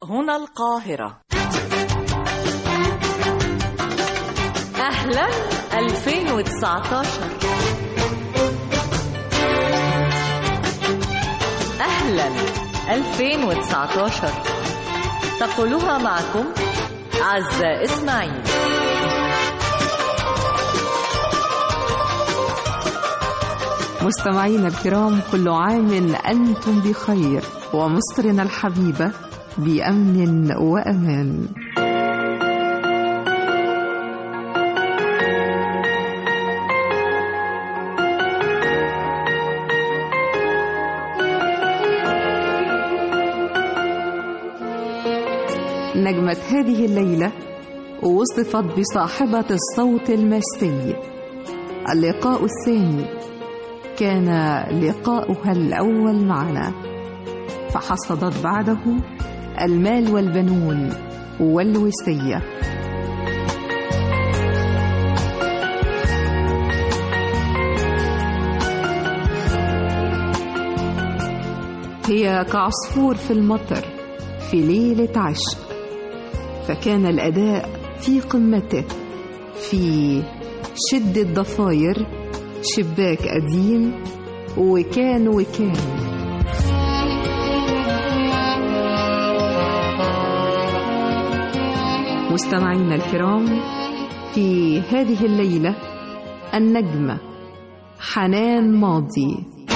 هنا القاهرة أهلا 2019 أهلا 2019 تقولها معكم عزة إسماعيل مستمعينا الكرام كل عام أنتم بخير ومصرنا الحبيبة بأمن وأمان نجمة هذه الليلة وصفت بصاحبة الصوت المسي اللقاء الثاني كان لقاؤها الأول معنا فحصدت بعده المال والبنون والوسية هي كعصفور في المطر في ليلة عشق فكان الأداء في قمته في شد الضفاير شباك قديم وكان وكان مستمعينا الكرام في هذه الليلة النجمة حنان ماضي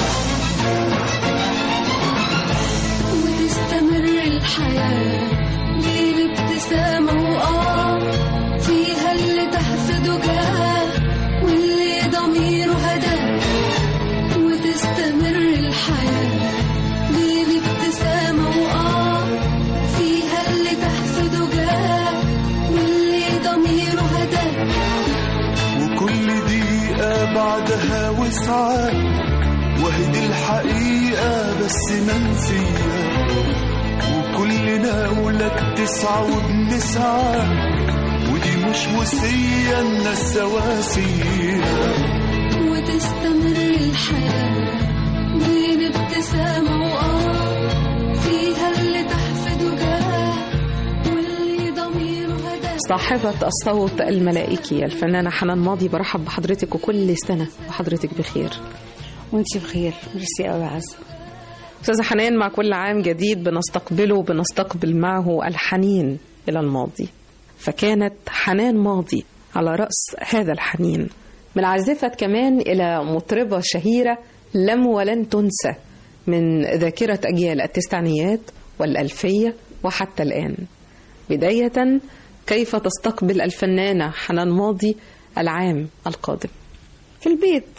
وتستمر الحياة بالابتسامة وآه فيها اللي تحفظه جاه واللي ضميره هداه وتستمر الحياة بالابتسامة وآه فيها اللي تحفظه جاه واللي ضميره هداه وكل دقيقة بعدها وسعة وهي الحقيقة بس منسية وكلنا ولك تسعة وبنسعى ودي مش وصية الناس سواسية وتستمر الحياة بين ابتسامة وآه فيها اللي تحفظه جاه واللي ضميره هداه صاحبة الصوت الملائكي الفنانة حنان ماضي برحب بحضرتك وكل سنة وحضرتك بخير وانتي بخير ميرسي قوي يا عزة أستاذة حنان مع كل عام جديد بنستقبله بنستقبل معه الحنين إلى الماضي فكانت حنان ماضي على رأس هذا الحنين من عازفة كمان إلى مطربة شهيرة لم ولن تنسى من ذاكرة أجيال التسعينيات والألفية وحتى الآن بداية كيف تستقبل الفنانة حنان ماضي العام القادم في البيت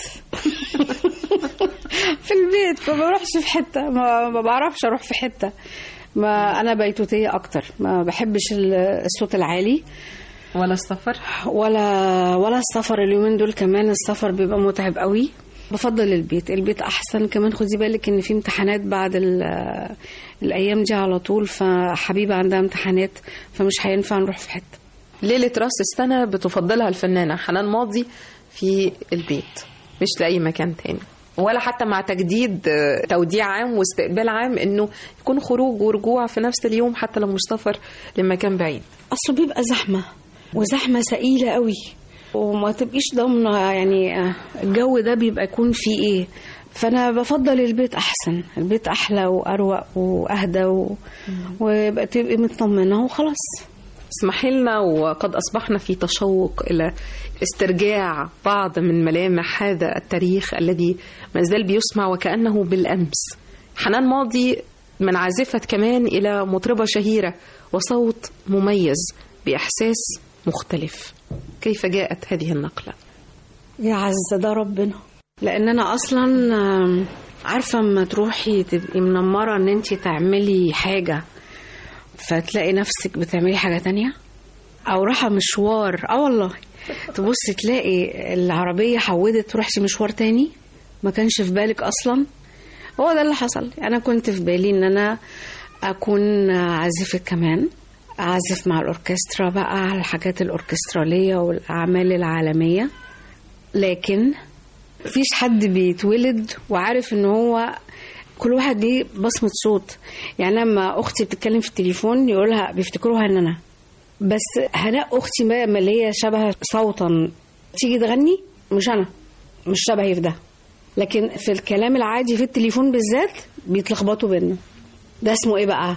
في البيت ما بروحش في حتة ما, ما بعرفش أروح في حتة ما أنا بيتوتية أكتر ما بحبش ال- الصوت العالي ولا السفر ولا ولا السفر اليومين دول كمان السفر بيبقى متعب قوي بفضل البيت البيت احسن كمان خدي بالك ان في امتحانات بعد ال- الايام دي على طول فحبيبه عندها امتحانات فمش هينفع نروح في حته ليلة راس السنة بتفضلها الفنانة حنان ماضي في البيت مش لأي مكان تاني ولا حتى مع تجديد آه، توديع عام واستقبال عام انه يكون خروج ورجوع في نفس اليوم حتى لو مش سفر لمكان بعيد اصله بيبقى زحمه وزحمه ثقيله قوي وما تبقيش ضامنه يعني آه، الجو ده بيبقى يكون فيه ايه فانا بفضل البيت احسن البيت احلى واروق واهدى و... ويبقى تبقي مطمنه وخلاص اسمحي لنا وقد أصبحنا في تشوق إلى استرجاع بعض من ملامح هذا التاريخ الذي ما زال بيسمع وكأنه بالأمس حنان ماضي من عازفة كمان إلى مطربة شهيرة وصوت مميز بإحساس مختلف كيف جاءت هذه النقلة؟ يا عز ده ربنا لان انا اصلا آم، عارفه اما تروحي تبقي منمره ان انت تعملي حاجه فتلاقي نفسك بتعملي حاجه تانية او رايحه مشوار اه والله تبصي تلاقي العربيه حودت ورحتي مشوار تاني ما كانش في بالك اصلا هو ده اللي حصل انا كنت في بالي ان انا اكون عازفه كمان اعزف مع الاوركسترا بقى على الحاجات الاوركستراليه والاعمال العالميه لكن مفيش حد بيتولد وعارف ان هو كل واحد ليه بصمة صوت يعني لما أختي بتتكلم في التليفون يقولها بيفتكروها إن أنا بس هناء أختي بقى اللي هي شبه صوتا تيجي تغني مش أنا مش شبهي في ده لكن في الكلام العادي في التليفون بالذات بيتلخبطوا بينا ده اسمه ايه بقى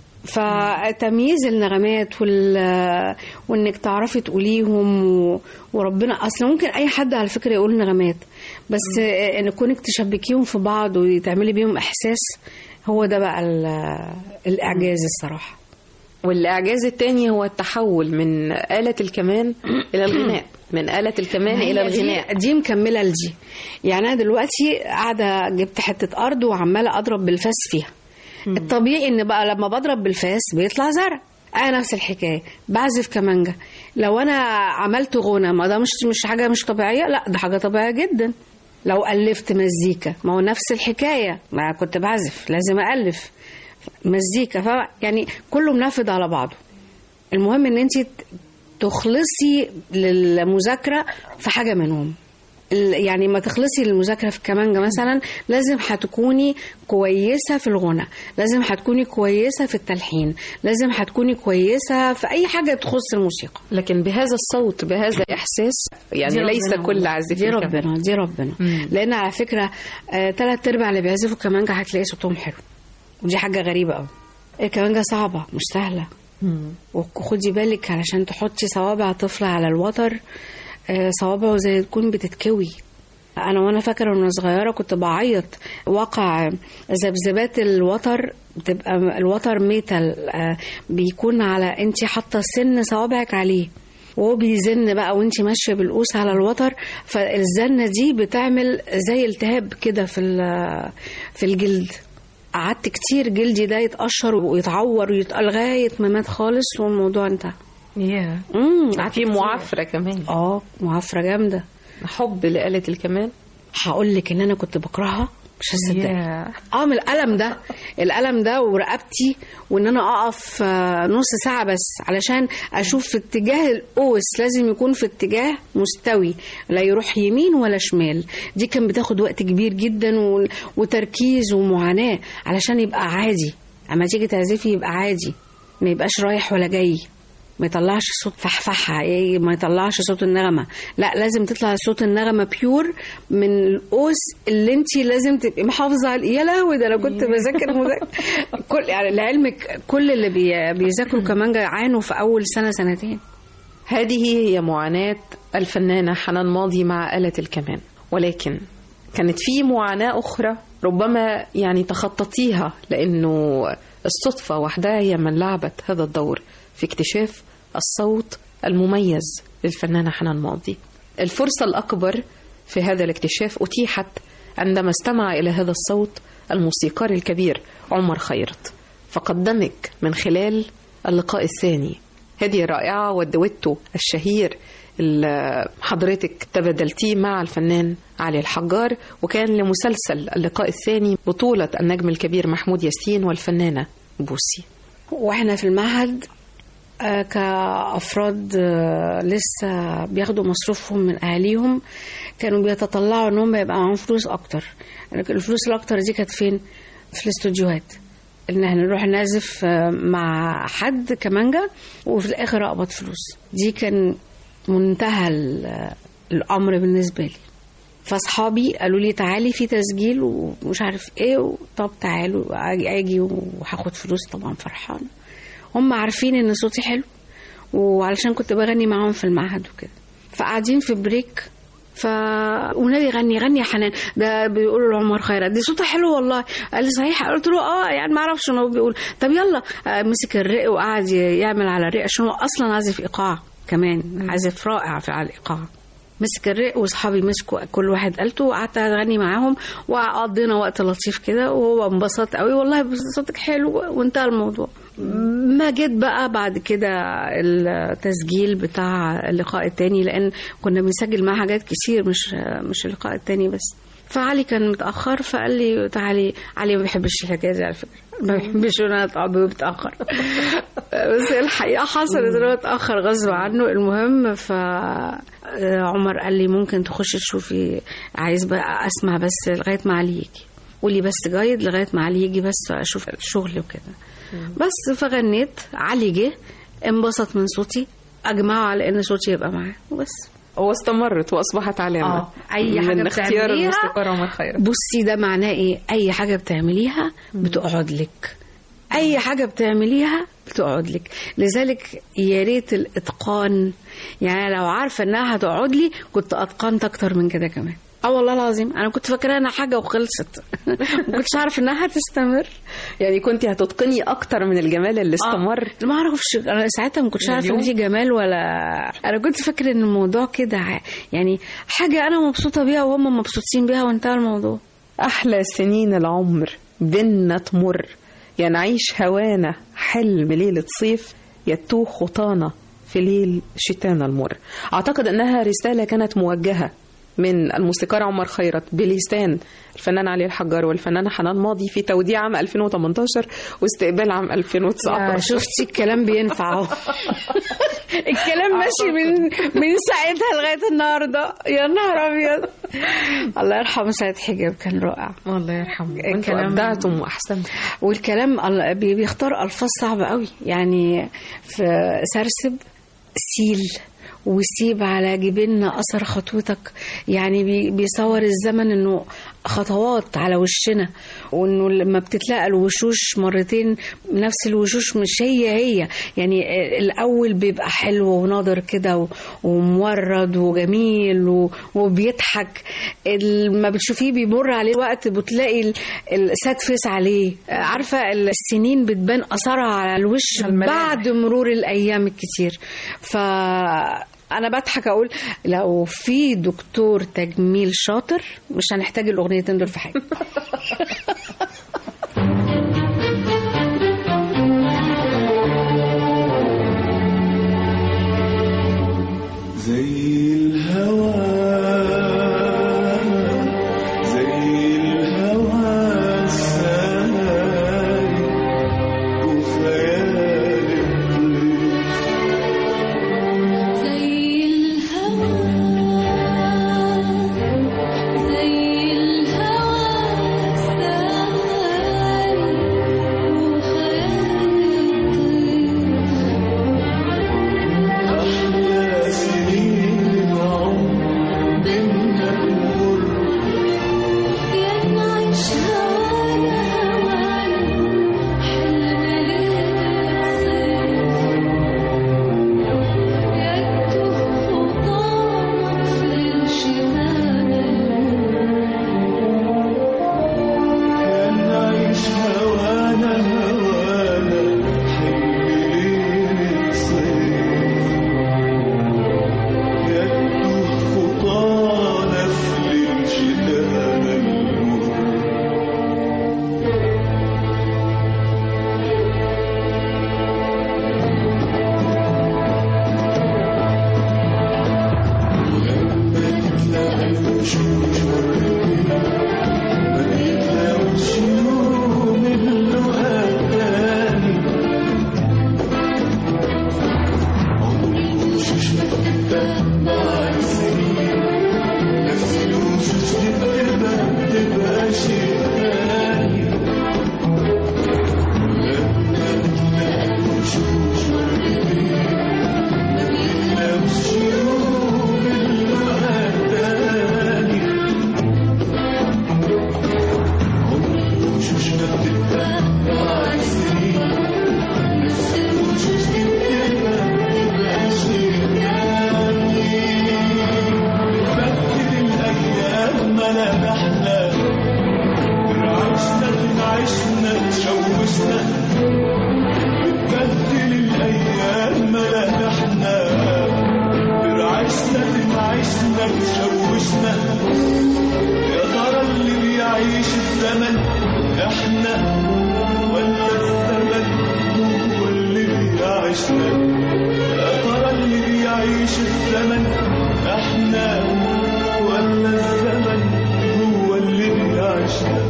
فتمييز النغمات وال... وانك تعرفي تقوليهم و... وربنا اصلا ممكن اي حد على فكره يقول نغمات بس ان كونك تشبكيهم في بعض وتعملي بيهم احساس هو ده بقى ال... الاعجاز الصراحه والإعجاز الثاني هو التحول من آلة الكمان إلى الغناء من آلة الكمان إلى هي دي- الغناء دي مكمله لدي يعني انا دلوقتي قاعده جبت حته ارض وعماله اضرب بالفاس فيها الطبيعي ان بقى لما بضرب بالفاس بيطلع زرع انا نفس الحكايه بعزف كمانجا لو انا عملت غنى ما ده مش مش حاجه مش طبيعيه لا ده حاجه طبيعيه جدا لو الفت مزيكا ما هو نفس الحكايه ما كنت بعزف لازم الف مزيكا ف يعني كله منفذ على بعضه المهم ان انت تخلصي للمذاكره في حاجه منهم ال- يعني ما تخلصي للمذاكره في كمانجا مثلا لازم هتكوني كويسه في الغنى لازم هتكوني كويسه في التلحين لازم هتكوني كويسه في اي حاجه تخص الموسيقى لكن بهذا الصوت بهذا الإحساس يعني دي ليس ربنا كل والله. عازفين دي كمان. ربنا دي ربنا مم. لان على فكره آه، تلات ارباع اللي بيعزفوا كمانجا هتلاقي صوتهم حلو ودي حاجه غريبه قوي الكمانجا صعبه مش سهله مم. وخدي بالك علشان تحطي صوابع طفل على الوتر آه، صوابعه زي تكون بتتكوي انا وانا فاكره وانا صغيره كنت بعيط واقع ذبذبات الوتر بتبقى الوتر ميتال آه، بيكون على انت حاطه سن صوابعك عليه وهو بيزن بقى وانت ماشيه بالقوس على الوتر فالزنه دي بتعمل زي التهاب كده في ال- في الجلد قعدت كتير جلدي ده يتقشر ويتعور ويت- لغايه ما مات خالص والموضوع انتهى ياه امم قعدت في كتير. معافرة كمان اه معافره جامده حب لآلة الكمان هقول لك ان انا كنت بكرهها مش هتصدقي ياه. اه من الالم ده الالم ده ورقبتي وان انا اقف آه، نص ساعه بس علشان اشوف في اتجاه القوس لازم يكون في اتجاه مستوي لا يروح يمين ولا شمال دي كان بتاخد وقت كبير جدا و- وتركيز ومعاناه علشان يبقى عادي اما تيجي تعزفي يبقى عادي ما يبقاش رايح ولا جاي ما يطلعش صوت فحفحة إيه، ما يطلعش صوت النغمة لا لازم تطلع صوت النغمة بيور من القوس اللي انت لازم تبقي محافظة عليه يا لهوي ده انا كنت بذاكر مذاكرة كل يعني لعلمك كل اللي بي بيذاكروا كمانجا عانوا في اول سنة سنتين هذه هي معاناة الفنانة حنان ماضي مع آلة الكمان ولكن كانت في معاناة أخرى ربما يعني تخططيها لأنه الصدفة وحدها هي من لعبت هذا الدور في اكتشاف الصوت المميز للفنانة حنان ماضي الفرصة الأكبر في هذا الاكتشاف أتيحت عندما استمع إلى هذا الصوت الموسيقار الكبير عمر خيرت فقدمك من خلال اللقاء الثاني هذه الرائعة والدويتو الشهير اللي حضرتك تبادلتيه مع الفنان علي الحجار وكان لمسلسل اللقاء الثاني بطولة النجم الكبير محمود ياسين والفنانة بوسي واحنا في المعهد آه، كأفراد آه، لسه بياخدوا مصروفهم من أهاليهم كانوا بيتطلعوا إن هم يبقى معاهم فلوس أكتر الفلوس الأكتر دي كانت فين؟ في الاستوديوهات إن احنا نروح نعزف آه، مع حد كمانجا وفي الآخر أقبض فلوس دي كان منتهى ال- الأمر بالنسبة لي فاصحابي قالوا لي تعالي في تسجيل ومش عارف ايه و- طب تعالوا اجي اجي وهاخد فلوس طبعا فرحانه هم عارفين ان صوتي حلو وعلشان كنت بغني معاهم في المعهد وكده فقاعدين في بريك ف ونادي غني غني يا حنان ده بيقولوا لعمر خيرت دي صوتها حلو والله قال لي صحيح قلت له اه يعني ما اعرفش ان هو بيقول طب يلا آه، مسك الرق وقعد يعمل على الرق عشان هو اصلا عازف ايقاع كمان عازف رائع في على الايقاع مسك الرق واصحابي مسكوا كل واحد قالته وقعدت اغني معاهم وقضينا وقت لطيف كده وهو انبسط قوي والله بس صوتك حلو وانتهى الموضوع ما جيت بقى بعد كده التسجيل بتاع اللقاء التاني لان كنا بنسجل معاه حاجات كتير مش مش اللقاء التاني بس فعلي كان متاخر فقال لي تعالي علي ما بيحبش الحكايه دي على فكره ما بيحبش ان انا اتعب بتاخر بس الحقيقه حصلت ان هو اتاخر غصب عنه المهم ف عمر قال لي ممكن تخشي تشوفي عايز بقى اسمع بس لغايه ما علي يجي قولي بس جايد لغايه ما علي يجي بس اشوف الشغل وكده بس فغنيت علي جه انبسط من صوتي اجمعه على ان صوتي يبقى معاه وبس واستمرت واصبحت علامه آه، أي حاجة من اختيار بتعمليها الموسيقار عمر خيرت بصي ده معناه ايه اي حاجه بتعمليها بتقعد لك اي حاجه بتعمليها بتقعد لك لذلك يا ريت الاتقان يعني لو عارفه انها هتقعد لي كنت اتقنت اكتر من كده كمان اه والله العظيم انا كنت فاكراها انها حاجه وخلصت ما كنتش عارف انها هتستمر يعني كنت هتتقني اكتر من الجمال اللي استمر آه. ما اعرفش انا ساعتها ما كنتش عارفه ان اليوم؟ دي جمال ولا انا كنت فاكره ان الموضوع كده ع- يعني حاجه انا مبسوطه بيها وهم مبسوطين بيها وانتهى الموضوع أحلى سنين العمر بينا تمر يا نعيش هوانا حلم ليلة صيف يتوه خطانا في ليل شتانا المر أعتقد أنها رسالة كانت موجهة من الموسيقار عمر خيرت بلسان الفنان علي الحجار والفنانة حنان ماضي في توديع عام 2018 واستقبال عام يا 2019 شفتي الكلام بينفع اهو الكلام ماشي من من ساعتها لغايه النهارده يا نهار ابيض الله يرحمه سيد حجاب كان رائع الله يرحمه الكلام- انتوا أبدعتم وأحسنتم والكلام ال- بي- بيختار الفاظ صعبه قوي يعني في سرسب سيل وسيب على جبيننا اثر خطوتك يعني بي- بيصور الزمن انه خطوات على وشنا وانه لما بتتلاقى الوشوش مرتين نفس الوشوش مش هي هي يعني الاول بيبقى حلو وناضر كده و- ومورد وجميل و- وبيضحك لما بتشوفيه بيمر عليه وقت بتلاقي ال- الساد فيس عليه عارفه السنين بتبان اثرها على الوش الملامح. بعد مرور الايام الكتير ف انا بضحك اقول لو في دكتور تجميل شاطر مش هنحتاج الاغنيتين دول في حاجه زي الهوى زي الهوى الساري وخيال الطير زي الهوى زي الهوى الساري وخيال الطير أحلى سنين العمر بينا تمر يا نعيش هوانا هوانا حلم ليلة صيف يكتب خطانا في الشتاء كان نعيش هوانا هوانا حلم ليلة صيف يتوه خطانا في ليل شتانا المر تشوشنا بتبدل الايام ملامحنا برعشنا تنعشنا تشوشنا يا ترى اللي بيعيش الزمن احنا ولا الزمن هو اللي بيعيشنا يا ترى اللي بيعيش الزمن احنا ولا الزمن هو اللي بيعيشنا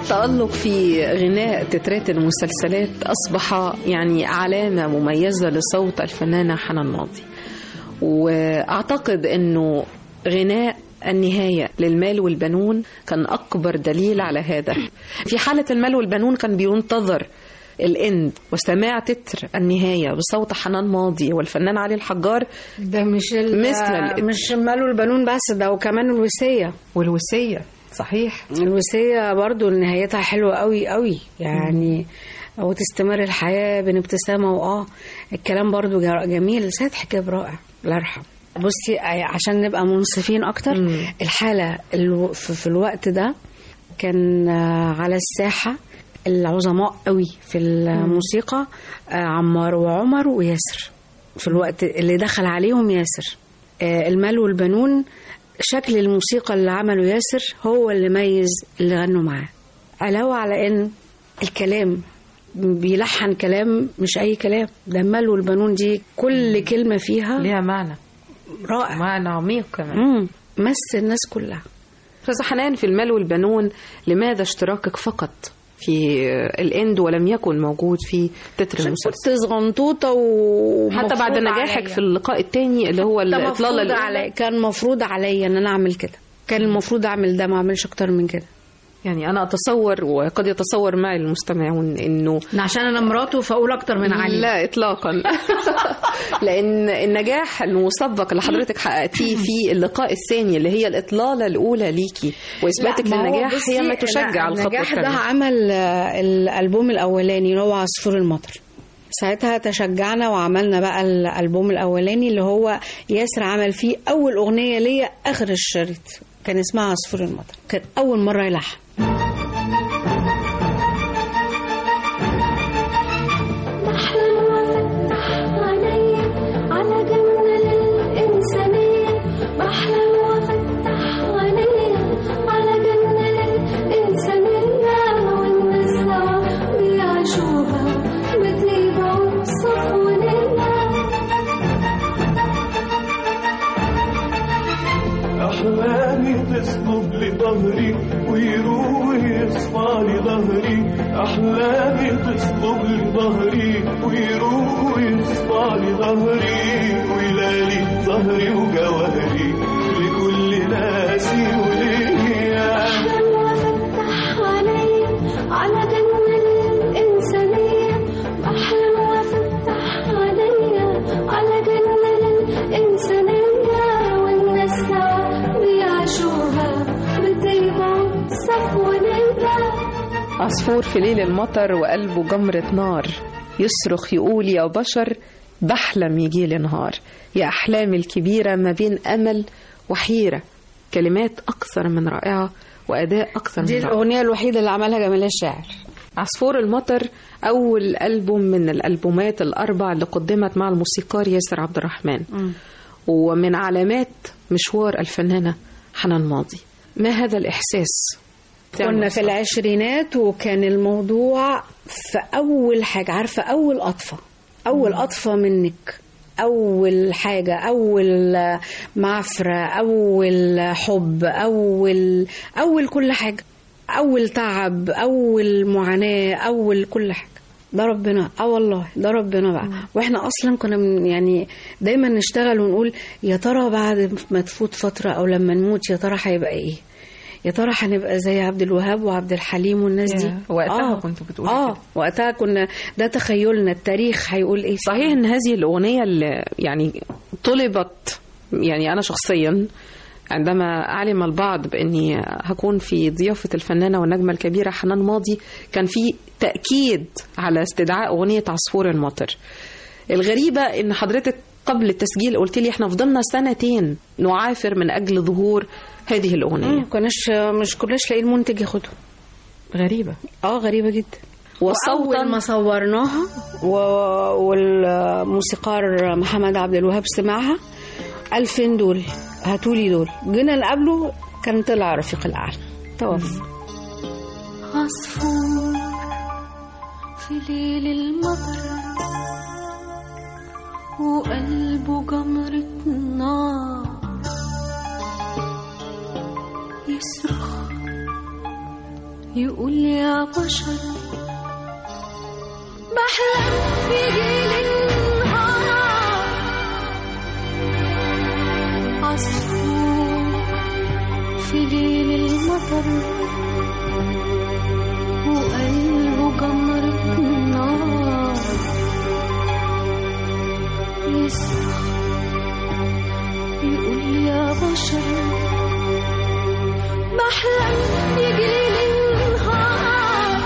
التألق في غناء تترات المسلسلات أصبح يعني علامة مميزة لصوت الفنانة حنان ماضي وأعتقد أنه غناء النهاية للمال والبنون كان أكبر دليل على هذا في حالة المال والبنون كان بينتظر الإند وسماع تتر النهاية بصوت حنان ماضي والفنان علي الحجار ده مش ال- مثل ال- مش ماله البنون بس ده وكمان الوصيه والوصية صحيح الوصيه برضو نهايتها حلوه قوي قوي يعني وتستمر الحياه بين ابتسامه واه الكلام برضو جا- جميل سيد حجاب رائع الله يرحمه بصي عشان نبقى منصفين اكتر مم. الحاله الو- في في الوقت ده كان آه، على الساحه العظماء قوي في الموسيقى آه، عمار وعمر وياسر في الوقت اللي دخل عليهم ياسر آه، المال والبنون شكل الموسيقى اللي عمله ياسر هو اللي ميز اللي غنوا معاه علاوة على ان الكلام بيلحن كلام مش اي كلام ده المال والبنون دي كل كلمة فيها ليها معنى رائع معنى عميق كمان مم. مس الناس كلها أستاذة حنان في المال والبنون لماذا اشتراكك فقط في الإند ولم يكن موجود في تتر المسلسل كنت صغنطوطة و حتى بعد نجاحك في اللقاء الثاني اللي هو كان الإطلالة مفروض الأولى علي كان مفروض عليا ان انا اعمل كده كان المفروض اعمل ده ما اعملش اكتر من كده يعني أنا أتصور وقد يتصور معي المستمعون إنه عشان انا مراته فاقول اكتر من علي لا إطلاقا لأن النجاح المسبق اللي حضرتك حققتيه في اللقاء الثاني اللي هي الإطلالة الأولى ليكي وإثباتك لا، ما هو للنجاح بصي، هي ما لا، تشجع الخطوة النجاح ده الثانية عمل آه، الالبوم الاولاني اللي هو عصفور المطر ساعتها تشجعنا وعملنا بقى الالبوم الاولاني اللي هو ياسر عمل فيه اول اغنيه ليا اخر الشريط كان اسمها عصفور المطر كان اول مره يلحن بحلم وافتح عينيا على جنة للإنسانية بحلم وافتح عينيا على جنة للإنسانية والناس سوا بيعيشوها بطيبة وبصفونية أحلامي تصلب لظهري ويروح يصفى لظهري أحلامي تصلب لظهري ويروح يصفى لظهري ويلالي ظهري وجوهري لكل ناسي وليا بحلم وافتح عينيا على جنة للإنسانية بحلم وافتح عينيا على جنة للإنسانية والناس سوا بيعيشوها بطيبة وصفونية عصفور في ليل المطر وقلبه جمرة نار يصرخ يقول يا بشر بحلم يجيلي نهار يا أحلامي الكبيرة ما بين أمل وحيرة كلمات أكثر من رائعة وأداء أكثر دي من رائع الاغنيه الوحيده اللي عملها جمال الشاعر عصفور المطر أول ألبوم من الألبومات الأربع اللي قدمت مع الموسيقار ياسر عبد الرحمن ومن علامات مشوار الفنانة حنان ماضي ما هذا الإحساس كنا في العشرينات وكان الموضوع في أول حاجة عارفة أول قطفة أول قطفة منك أول حاجة أول معفرة أول حب أول أول كل حاجة أول تعب أول معاناة أول كل حاجة ده ربنا اه والله ده ربنا بقى واحنا اصلا كنا من يعني دايما نشتغل ونقول يا ترى بعد ما تفوت فتره او لما نموت يا ترى هيبقى ايه يا ترى هنبقى زي عبد الوهاب وعبد الحليم والناس دي يا، وقتها كنتوا بتقولوا اه كده. وقتها كنا ده تخيلنا التاريخ هيقول ايه صحيح ان هذه الاغنيه اللي يعني طلبت يعني انا شخصيا عندما علم البعض باني هكون في ضيافه الفنانه والنجمه الكبيره حنان ماضي كان في تاكيد على استدعاء اغنيه عصفور المطر الغريبه ان حضرتك قبل التسجيل قلت لي احنا فضلنا سنتين نعافر من اجل ظهور هذه الاغنيه ما كناش مش كناش لاقيين منتج ياخدها غريبه اه غريبه جدا وصوتا وأول ما صورناها و... والموسيقار محمد عبد الوهاب سمعها ألفين دول هاتولي دول جينا نقابله كان طلع رفيق الأعلى توفى عصفور في ليل المطر وقلبه جمرة نار يصرخ يقول يا بشر بحلم يجيلي النهار عصفور في ليل المطر وقلبه جمرة نار يصرخ يقول يا بشر بحلم يجيلي النهار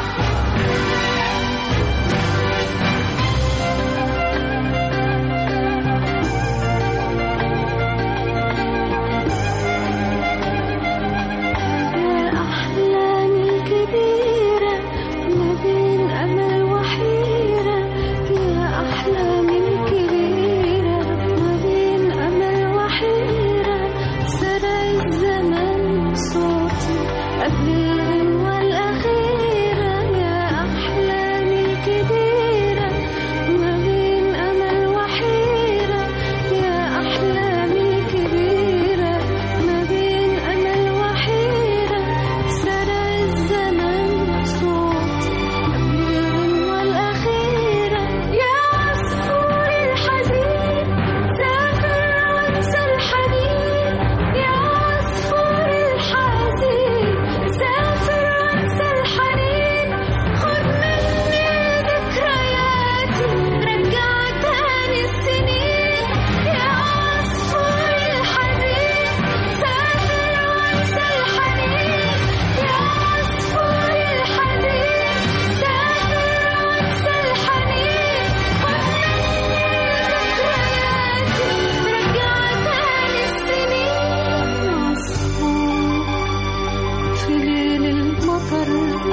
يا أحلامي الكبيرة ما بين أمل وحيرة يا أحلامي الكبيرة ما بين أمل وحيرة سرى الزمن صوتي قبل الغنوة الأخيرة يا أحلامي الكبيرة ما بين أمل وحيرة يا أحلامي الكبيرة ما بين أمل وحيرة سرى الزمن صوتي قبل الغنوة الأخيرة يا عصفور الحزين سافر وانسى الحنين يا عصفور الحزين سافر وانسى الحنين خد مني ذكرياتي رجع تاني السنين يا عصفور الحزين سافر وانسى الحنين يا عصفور الحزين سافر وانسى الحنين خد مني ذكرياتي رجع تاني السنين عصفور في ليل المطر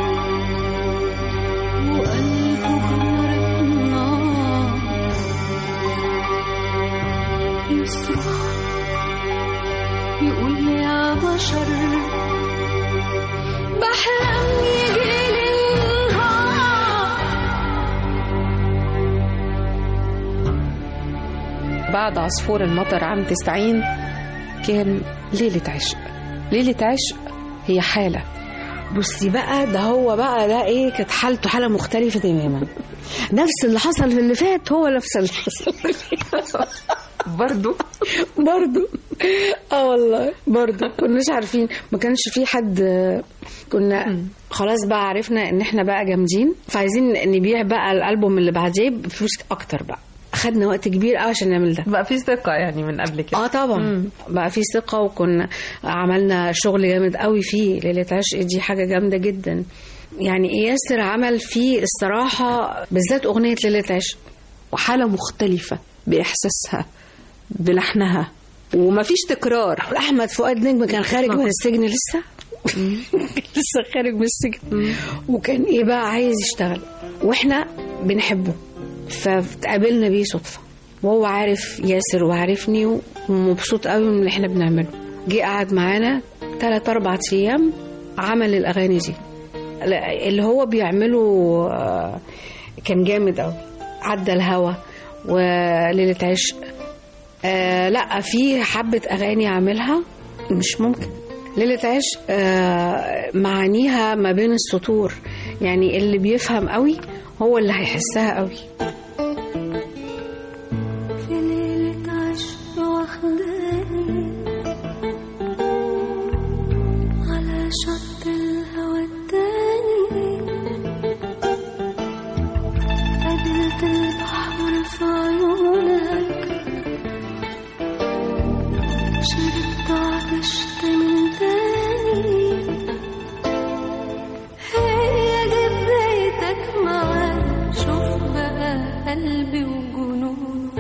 وقلبه جمرة نار يصرخ يقول يا بشر بحلم يجيلي النهار بعد عصفور المطر عام 90 كان ليلة عشق ليلة عشق هي حالة بصي بقى ده هو بقى ده ايه كانت حالته حاله مختلفه تماما نفس اللي حصل في اللي فات هو نفس اللي حصل برضو برضو اه والله برضو كناش عارفين ما كانش في حد كنا خلاص بقى عرفنا ان احنا بقى جامدين فعايزين نبيع بقى الالبوم اللي بعديه بفلوس اكتر بقى خدنا وقت كبير قوي عشان نعمل ده بقى في ثقة يعني من قبل كده اه طبعا بقى في ثقه وكنا عملنا شغل جامد قوي فيه ليله عشق دي حاجه جامده جدا يعني ياسر عمل فيه الصراحه بالذات اغنيه ليله عشق وحالة مختلفة بإحساسها بلحنها ومفيش تكرار احمد فؤاد نجم كان خارج من السجن لسه لسه خارج من السجن وكان ايه بقى عايز يشتغل واحنا بنحبه فتقابلنا بيه صدفه وهو عارف ياسر وعارفني ومبسوط قوي من اللي احنا بنعمله جه قعد معانا ثلاث اربع ايام عمل الاغاني دي لا، اللي هو بيعمله آه، كان جامد قوي عدى الهوى وليله عشق آه لا في حبة أغاني عاملها مش ممكن ليلة عشق آه معانيها ما بين السطور يعني اللي بيفهم قوي هو اللي هيحسها قوي في ليلة عشق واخداني على شط الهوى التاني قابلت البحر في عيونك شربت عطشت من تاني هي دي بدايتك معايا شوف بقى قلبي وجنونه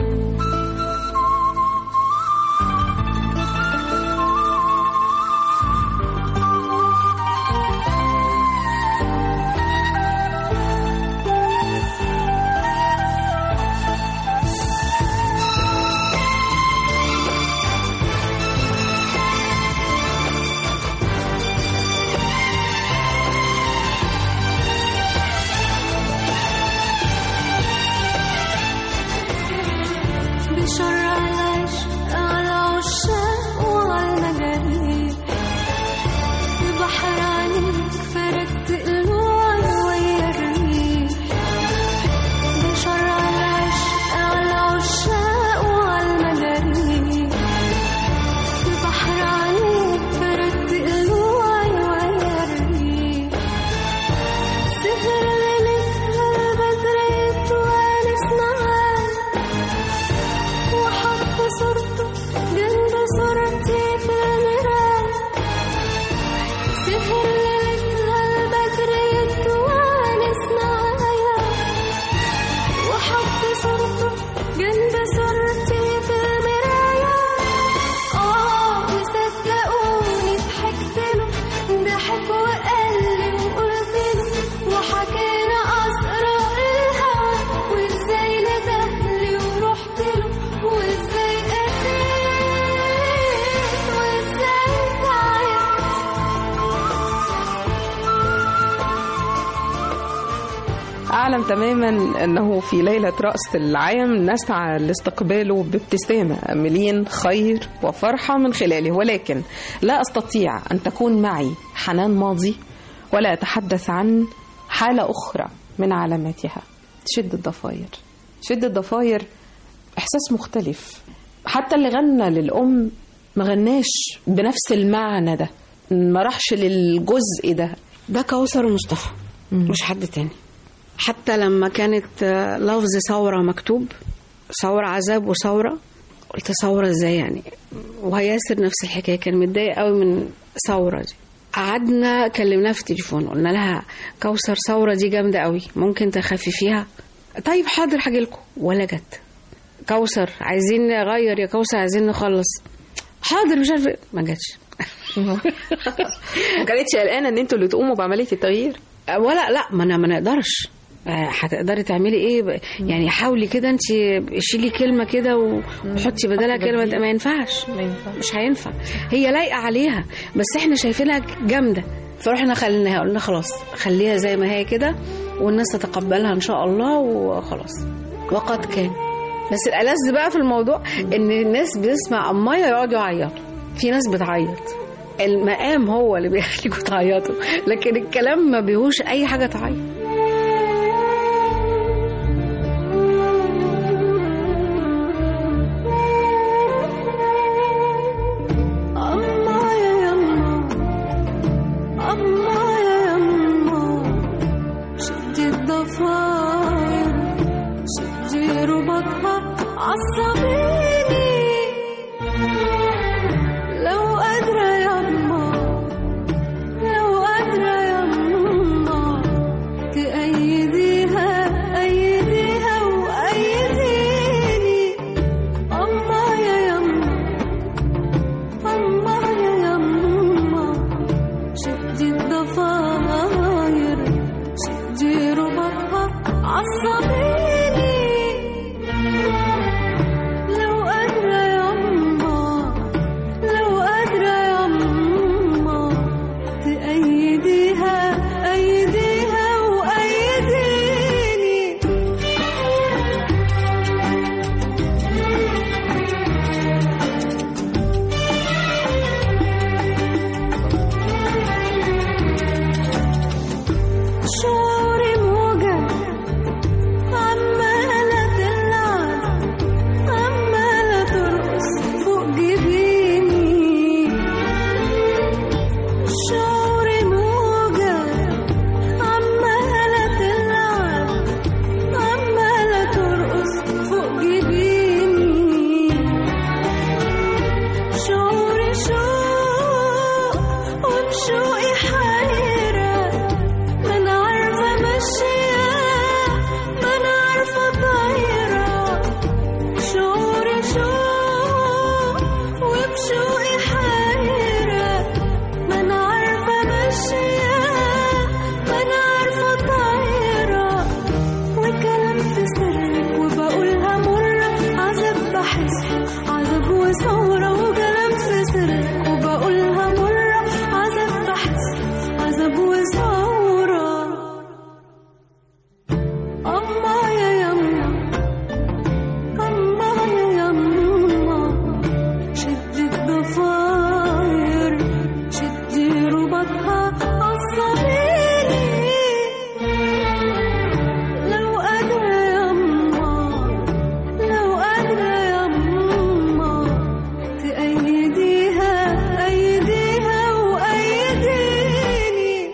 نعلم تماما أنه في ليلة رأس العام نسعى لاستقباله بابتسامة أملين خير وفرحة من خلاله ولكن لا أستطيع أن تكون معي حنان ماضي ولا أتحدث عن حالة أخرى من علاماتها شد الضفاير شد الضفاير إحساس مختلف حتى اللي غنى للأم ما غناش بنفس المعنى ده ما راحش للجزء ده ده كوثر مصطفى مش حد تاني حتى لما كانت آه، لفظ ثورة مكتوب ثورة عذاب وثورة قلت ثورة ازاي يعني وهياسر نفس الحكاية كان متضايق قوي من ثورة دي قعدنا كلمناها في التليفون قلنا لها كوثر ثورة دي جامدة قوي ممكن تخففيها طيب حاضر هاجي لكم ولا جت كوثر عايزين نغير يا كوثر عايزين نخلص حاضر مش عارفه إيه. ما جاتش ما كانتش قلقانة إن أنتوا اللي تقوموا بعملية التغيير ولا لا ما انا ما نقدرش آه، هتقدري تعملي ايه ب- يعني حاولي كده انت شيلي كلمه كده وحطي بدلها كلمه بديل. ما ينفعش ما ينفعش. مش هينفع هي لايقه عليها بس احنا شايفينها جامده فرحنا خليناها قلنا خلاص خليها زي ما هي كده والناس تتقبلها ان شاء الله وخلاص وقد كان بس الألذ بقى في الموضوع ان الناس بتسمع أماية يقعدوا يعيطوا في ناس بتعيط المقام هو اللي بيخليكوا تعيطوا لكن الكلام ما بيهوش اي حاجه تعيط أما يا يما أما يا يما شدي الضفاير شدي ربطها عصبيني لو قادرة يما لو قادرة يما تأيديها أيديها وأيديني أما يا يما أما يا يما شدي الضفاير شدي ربطها عصبيني لو قادرة يما لو قادرة يما تأيديها أيديها وأيديني شعوري موجة عمالة تلعب عمالة ترقص فوق جبيني شعوري موجة عمالة تلعب عمالة ترقص فوق جبيني شعوري شوق وبشوقي حيرة ما انا عارفة ماشية ما انا عارفة طايرة شعوري شوق وبشوقي حيرة ما انا عارفة ماشية ما انا عارفة طايرة وكلام في سرك وبقولها مرة عذاب بحس عذاب وثورة وكلام في سرك وبقولها مرة عذاب بحس عذاب وثورة أما يا يما أما يا يما شدي الضفاير شدي ربطها عصبيني لو قادرة يما لو قادرة يما تأيديها أيديها وأيديني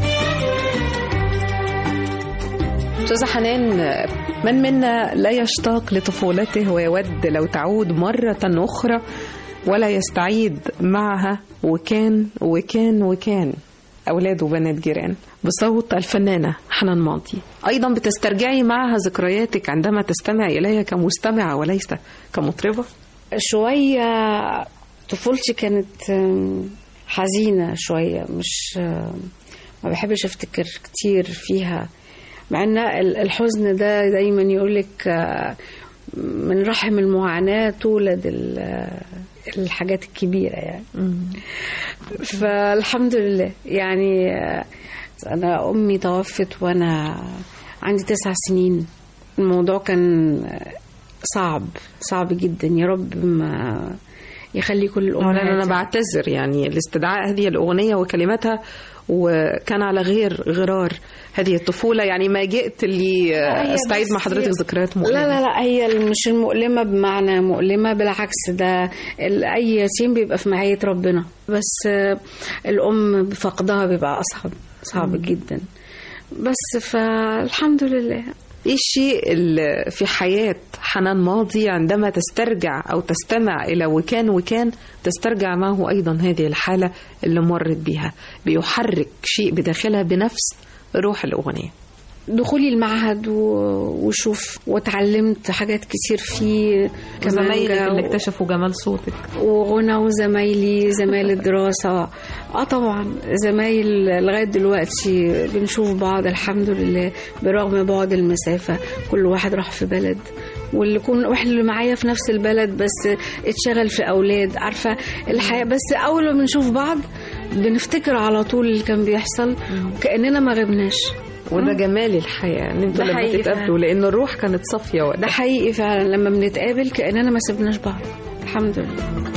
أستاذة حنان من منا لا يشتاق لطفولته ويود لو تعود مرة أخرى ولا يستعيد معها وكان وكان وكان أولاد وبنات جيران بصوت الفنانة حنان ماضي أيضا بتسترجعي معها ذكرياتك عندما تستمع إليها كمستمعة وليس كمطربة شويه طفولتي كانت آم، حزينه شويه مش آم، ما بحبش افتكر كتير فيها مع ان ال- الحزن ده دايما يقولك آه، من رحم المعاناه تولد ال- آه، الحاجات الكبيره يعني فالحمد لله يعني آه، انا امي توفت وانا عندي تسع سنين الموضوع كان صعب صعب جدا يا رب ما يخلي كل الأمهات أولا أنا بعتذر يعني لاستدعاء هذه الأغنية وكلماتها وكان على غير غرار هذه الطفولة يعني ما جئت لي هي أستعيد بس مع حضرتك هي- ذكريات مؤلمة لا لا لا هي مش المؤلمة بمعنى مؤلمة بالعكس ده ال- أي يتيم بيبقى في معية ربنا بس آه، الأم فقدها بيبقى أصعب صعب جدا بس فالحمد لله ايه الشيء اللي في حياة حنان ماضي عندما تسترجع او تستمع الى وكان وكان تسترجع معه ايضا هذه الحالة اللي مرت بها بيحرك شيء بداخلها بنفس روح الاغنية دخولي المعهد و- وشوف واتعلمت حاجات كتير فيه زمايلك كمانجا اللي و- اكتشفوا جمال صوتك وغنى وزمايلي زمايل الدراسة اه طبعا زمايل لغاية دلوقتي بنشوف بعض الحمد لله برغم بعد المسافة كل واحد راح في بلد واللي كون واحد اللي معايا في نفس البلد بس اتشغل في اولاد عارفه الحياه بس اول ما بنشوف بعض بنفتكر على طول اللي كان بيحصل كاننا ما غبناش وده جمال الحياة ان انتوا ده لما حقيقي تتقابلوا لان الروح كانت صافية ده وقتها حقيقي فعلا لما بنتقابل كاننا ما سبناش بعض الحمد لله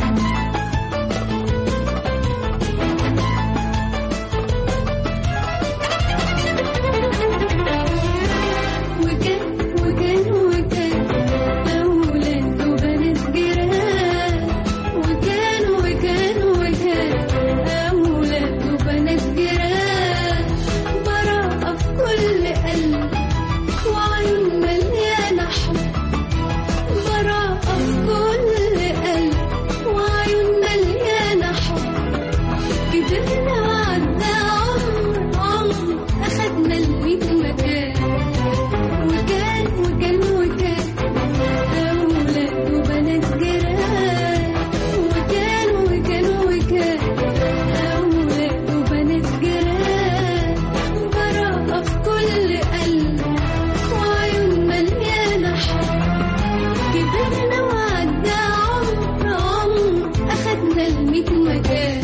وكان وكان وكان أولاد وبنات جيران وكان وكان وكان أولاد وبنات جيران براءة في كل قلب وعيون مليانة حب براءة في كل قلب وعيون مليانة حب كبرنا وعدى عمر عمر أخدنا الميت مكان وكان وكان وكان أولاد وبنات جيران وكان وكان وكان أولاد وبنات جيران براءة في كل قلب وعيون مليانة حب كبرنا وعدى عمر عمر أخدنا الميت مكان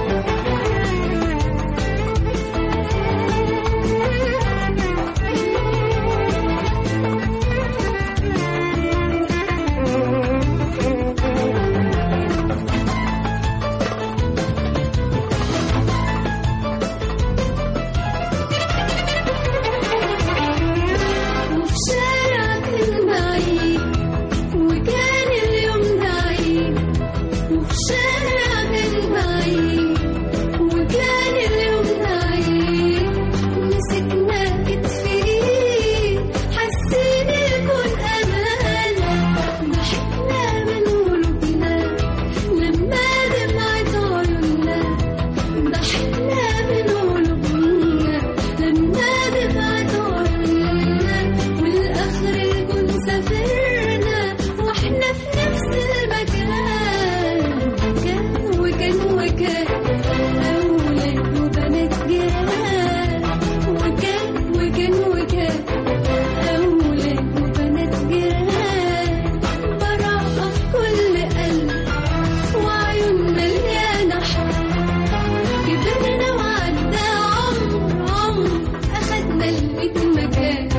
وفي شارع كان بعيد وكان اليوم ده عيد وفي شارع كان بعيد وكان اليوم ده عيد مسكنا كتف ايد حاسين الكون امان ضحكنا من قلوبنا لما دمعت عيوننا ضحكنا من قلوبنا لما دمعت عيوننا والاخر الكون سافرنا واحنا في نفس المكان كان وكان وكان اولاد وبنات جيران وكان وكان وكان اولاد وبنات جيران براءة في كل قلب وعيون مليانة حب كبرنا وعدى عمر عمر أخدنا الميت مكان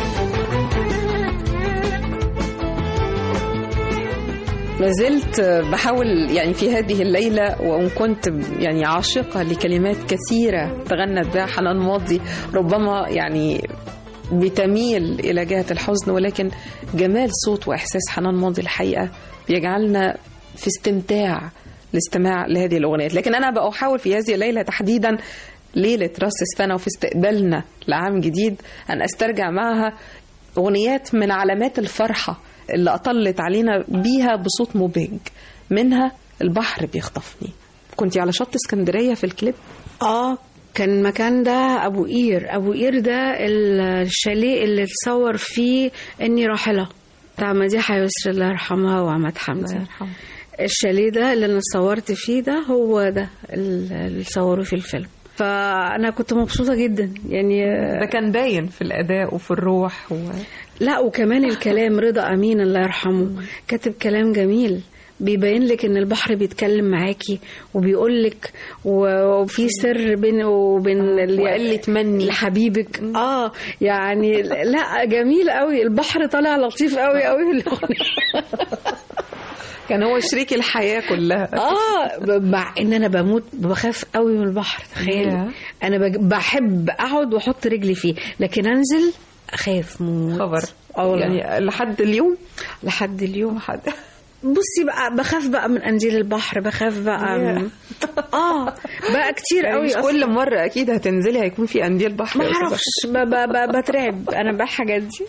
ما زلت بحاول يعني في هذه الليلة وإن كنت يعني عاشقة لكلمات كثيرة تغنت بها حنان ماضي ربما يعني بتميل إلى جهة الحزن ولكن جمال صوت وإحساس حنان ماضي الحقيقة بيجعلنا في استمتاع الاستماع لهذه الأغنيات لكن أنا بقى أحاول في هذه الليلة تحديدا ليلة راس السنة وفي استقبالنا لعام جديد أن أسترجع معها أغنيات من علامات الفرحة اللي أطلت علينا بيها بصوت مبهج منها البحر بيخطفني كنت على شط اسكندرية في الكليب اه كان المكان ده ابو قير ابو قير ده الشاليه اللي اتصور فيه اني راحله بتاع مديحه يسر الله يرحمها وعماد حمزه الشاليه ده اللي انا صورت فيه ده هو ده اللي صوروا فيه الفيلم فانا كنت مبسوطه جدا يعني ده كان باين في الأداء وفي الروح و... لا وكمان الكلام رضا امين الله يرحمه كاتب كلام جميل بيبين لك ان البحر بيتكلم معاكي وبيقول لك وفي سر بينه وبين ال- وقلة مني. لحبيبك اه يعني لا جميل قوي البحر طالع لطيف قوي قوي في الاغنيه كان هو شريك الحياة كلها اه ب- مع ان انا بموت بخاف قوي من البحر تخيل ياه. انا بج- بحب اقعد واحط رجلي فيه لكن انزل اخاف موت خبر اه والله يعني لحد اليوم لحد اليوم لحد بصي بقى بخاف بقى من انزل البحر بخاف بقى من... اه بقى كتير قوي مش أصلاً. كل مرة أكيد هتنزلي هيكون في قنديل بحر ما يا أستاذة. اعرفش ب- ب- ب- بترعب انا بقى الحاجات دي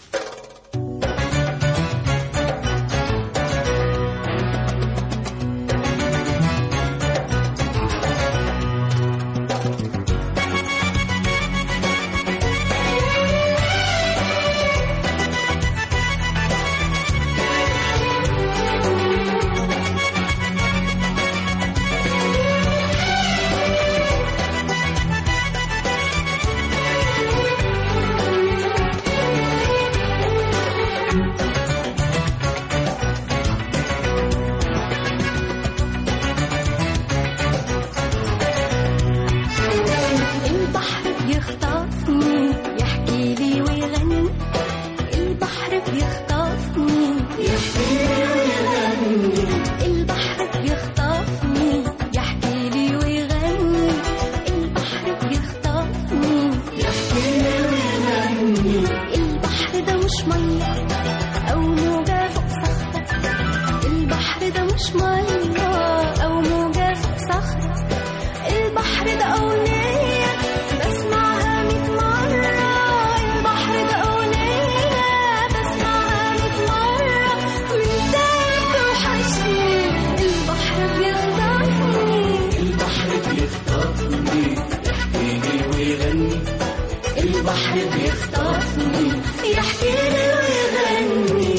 البحر بيخطفني يحكي لي ويغني البحر بيخطفني يحكي لي ويغني البحر بيخطفني يحكي لي ويغني البحر بيخطفني يحكي لي ويغني البحر ده مش ميه او موجه فوق صخره البحر ده مش ميه او موجه فوق صخره البحر ده أغنية بسمعها ميت مرة البحر ده أغنية بسمعها ميت مرة من دايما توحشني البحر بيخطفني البحر بيخطفني يحكي لي ويغني البحر بيخطفني يحكي لي ويغني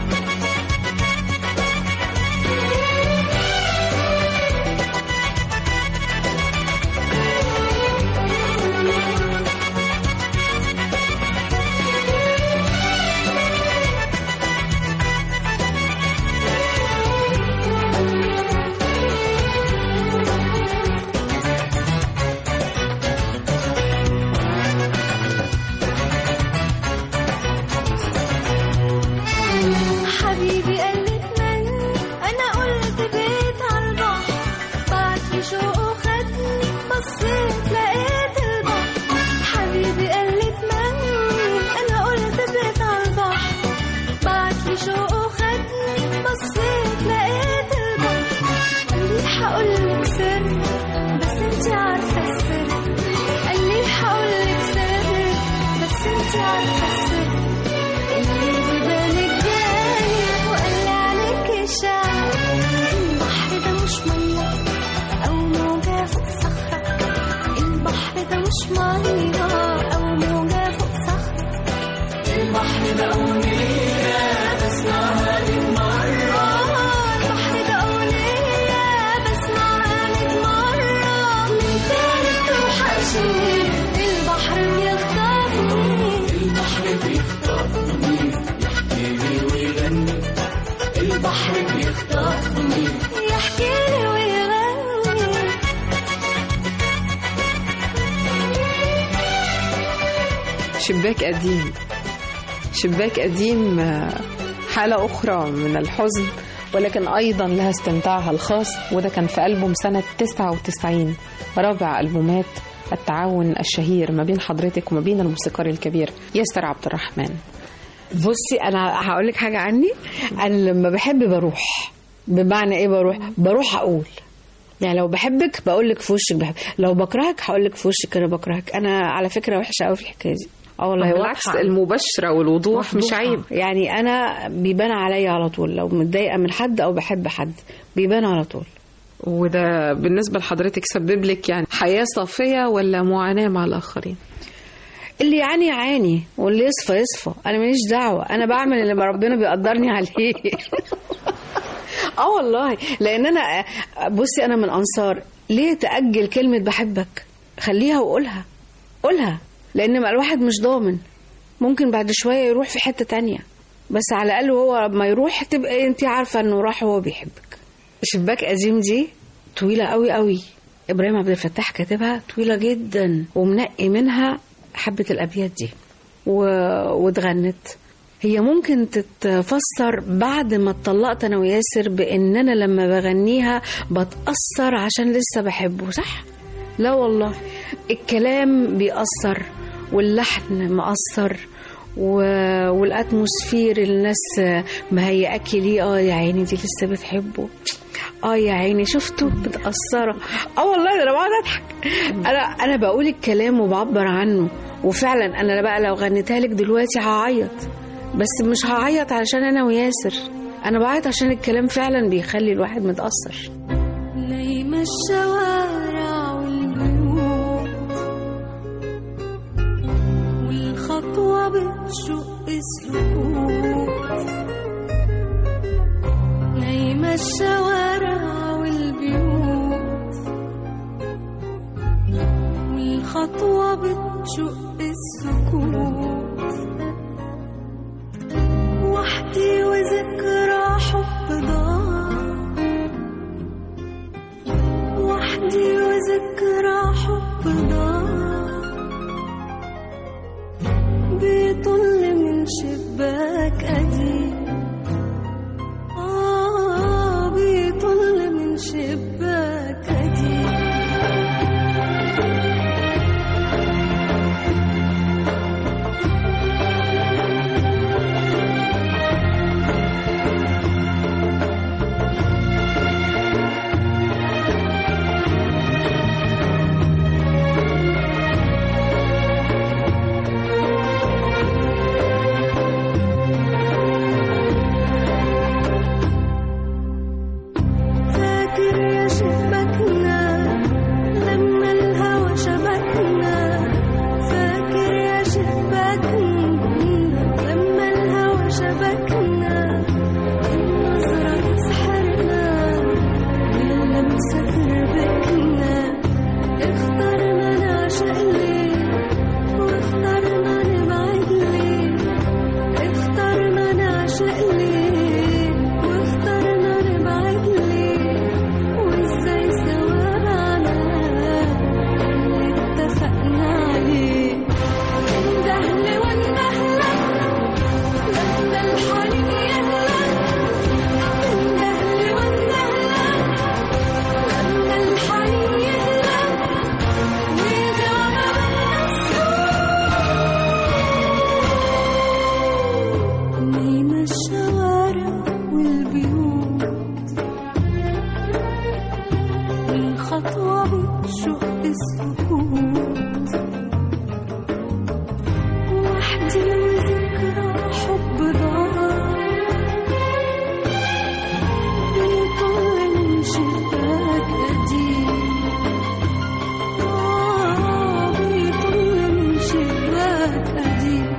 حبيبي قال لي اتمنى انا قلت بيت على البحر بعد في شوق وخدني بصيت لقيت البحر حبيبي قال لي اتمنى انا قلت بيت على البحر بعد في شوق وخدني بصيت لقيت البحر قال لي هقول لك سر بس انت عارفه السر قال لي هقول لك سر بس انت عارفه السر اللي في بالك جاي وقال عليك شعر البحر ده مش مية أو موجة فوق صخرة البحر ده مش مية أو موجة فوق صخرة البحر ده أغنية بسمعها ميت مرة البحر ده أغنية بسمعها ميت مرة من تاني توحشني البحر بيخطفني البحر بيخطفني يحكي لي ويغني البحر بيخطفني يحكي لي ويغني شباك قديم شباك قديم آه، حالة أخرى من الحزن ولكن أيضا لها استمتاعها الخاص وده كان في ألبوم سنة 99 رابع ألبومات التعاون الشهير ما بين حضرتك وما بين الموسيقار الكبير ياسر عبد الرحمن بصي انا هقول لك حاجه عني انا لما بحب بروح بمعنى ايه بروح بروح اقول يعني لو بحبك بقول لك في وشك بحب لو بكرهك هقول لك في وشك انا بكرهك انا على فكره وحشه قوي في الحكايه دي اه والله بالعكس واضحة. المباشرة والوضوح مش مفضوحة. عيب يعني انا بيبان عليا على طول لو متضايقه من حد او بحب حد بيبان على طول وده بالنسبة لحضرتك سبب لك يعني حياة صافية ولا معاناة مع الآخرين اللي يعاني يعاني واللي يصفى يصفى انا ماليش دعوه انا بعمل اللي ما ربنا بيقدرني عليه اه والله لان انا بصي انا من انصار ليه تاجل كلمه بحبك خليها وقولها قولها لان ما الواحد مش ضامن ممكن بعد شويه يروح في حته تانية بس على الاقل هو ما يروح تبقى انت عارفه انه راح وهو بيحبك شباك قديم دي طويلة قوي قوي إبراهيم عبد الفتاح كاتبها طويلة جدا ومنقي منها حبة الأبيات دي و... واتغنت هي ممكن تتفسر بعد ما اتطلقت انا وياسر بان انا لما بغنيها بتاثر عشان لسه بحبه صح لا والله الكلام بيأثر واللحن مأثر و... والاتموسفير الناس مهيئاكي ليه اه يا عيني دي لسه بتحبه اه يا عيني شفتوا متأثرة اه والله ده انا بقعد اضحك انا انا بقول الكلام وبعبر عنه وفعلا انا بقى لو غنيتها لك دلوقتي هعيط بس مش هعيط علشان انا وياسر انا بعيط عشان الكلام فعلا بيخلي الواحد متأثر نايمة الشوارع والبيوت والخطوة بتشق السكوت نايمة الشوارع والبيوت والخطوة بتشق السكوت وحدي وذكرى حب ضاع وحدي وذكرى حب ضاع بيطل من شباك قديم آه بيطل من شباك قديم فاكر يا شباكنا لما الهوى شبكنا فاكر يا شباكنا لما الهوى شبكنا النظرة تسحرنا واللمسة تربكنا اخترنا نعشق ليه واخترنا نبعد ليه اخترنا نعشق ليه واخترنا نبعد ليه وازاي سوا معنا اللي اتفقنا عليه اندهلي واندهلك لما الحنين يهلك اندهلي واندهلك لما الحنين يهلك ويجعنا نايمة الشوارع والبيوت والخطوة بتشق السكوت وحدي وذكرى حب ضاع بيطل من شباك قديم آه بيطل من شباك قديم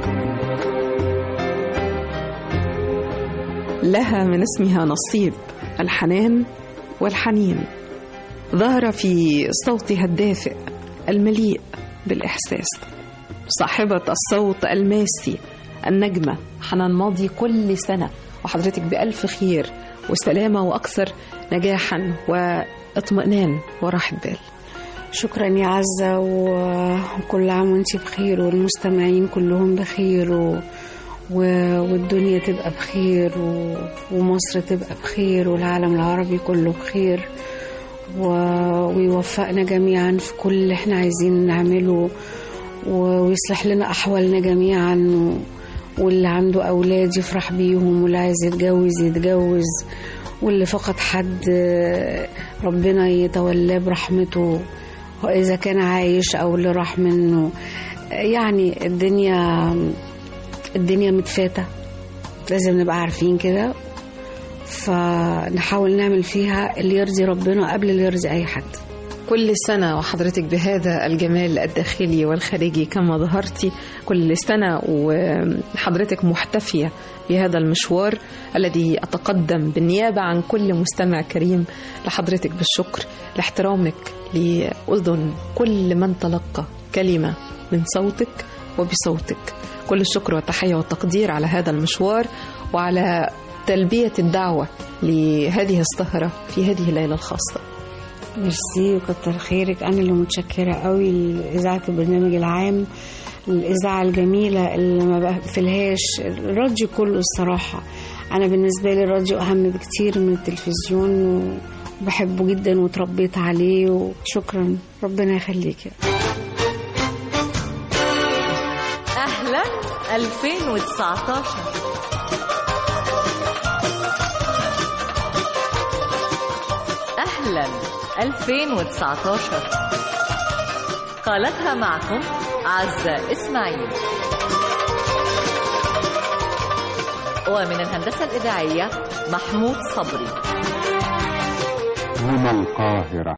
لها من اسمها نصيب الحنان والحنين ظهر في صوتها الدافئ المليء بالإحساس صاحبة الصوت الماسي النجمة حنان ماضي كل سنة وحضرتك بألف خير وسلامة وأكثر نجاحا واطمئنان وراحة بال شكرا يا عزة و- وكل عام وانتي بخير والمستمعين كلهم بخير و... و... والدنيا تبقى بخير و... ومصر تبقى بخير والعالم العربي كله بخير و... ويوفقنا جميعا في كل اللي احنا عايزين نعمله و... ويصلح لنا أحوالنا جميعا و... واللي عنده أولاد يفرح بيهم واللي عايز يتجوز يتجوز واللي فقد حد ربنا يتولاه برحمته وإذا كان عايش أو اللي راح منه يعني الدنيا الدنيا متفاتة لازم نبقى عارفين كده فنحاول نعمل فيها اللي يرضي ربنا قبل اللي يرضي أي حد كل سنة وحضرتك بهذا الجمال الداخلي والخارجي كما ظهرتي كل سنة وحضرتك محتفية بهذا المشوار الذي أتقدم بالنيابة عن كل مستمع كريم لحضرتك بالشكر لاحترامك لأذن كل من تلقى كلمة من صوتك وبصوتك كل الشكر والتحية والتقدير على هذا المشوار وعلى تلبية الدعوة لهذه السهرة في هذه الليلة الخاصة ميرسي وكتر خيرك انا اللي متشكره قوي لاذاعه البرنامج العام الاذاعه الجميله اللي ما بقفلهاش الراديو كله الصراحه انا بالنسبه لي الراديو اهم بكتير من التلفزيون وبحبه جدا وتربيت عليه وشكرا ربنا يخليك أهلا 2019 أهلا 2019 قالتها معكم عزة إسماعيل ومن الهندسة الإذاعية محمود صبري هنا القاهرة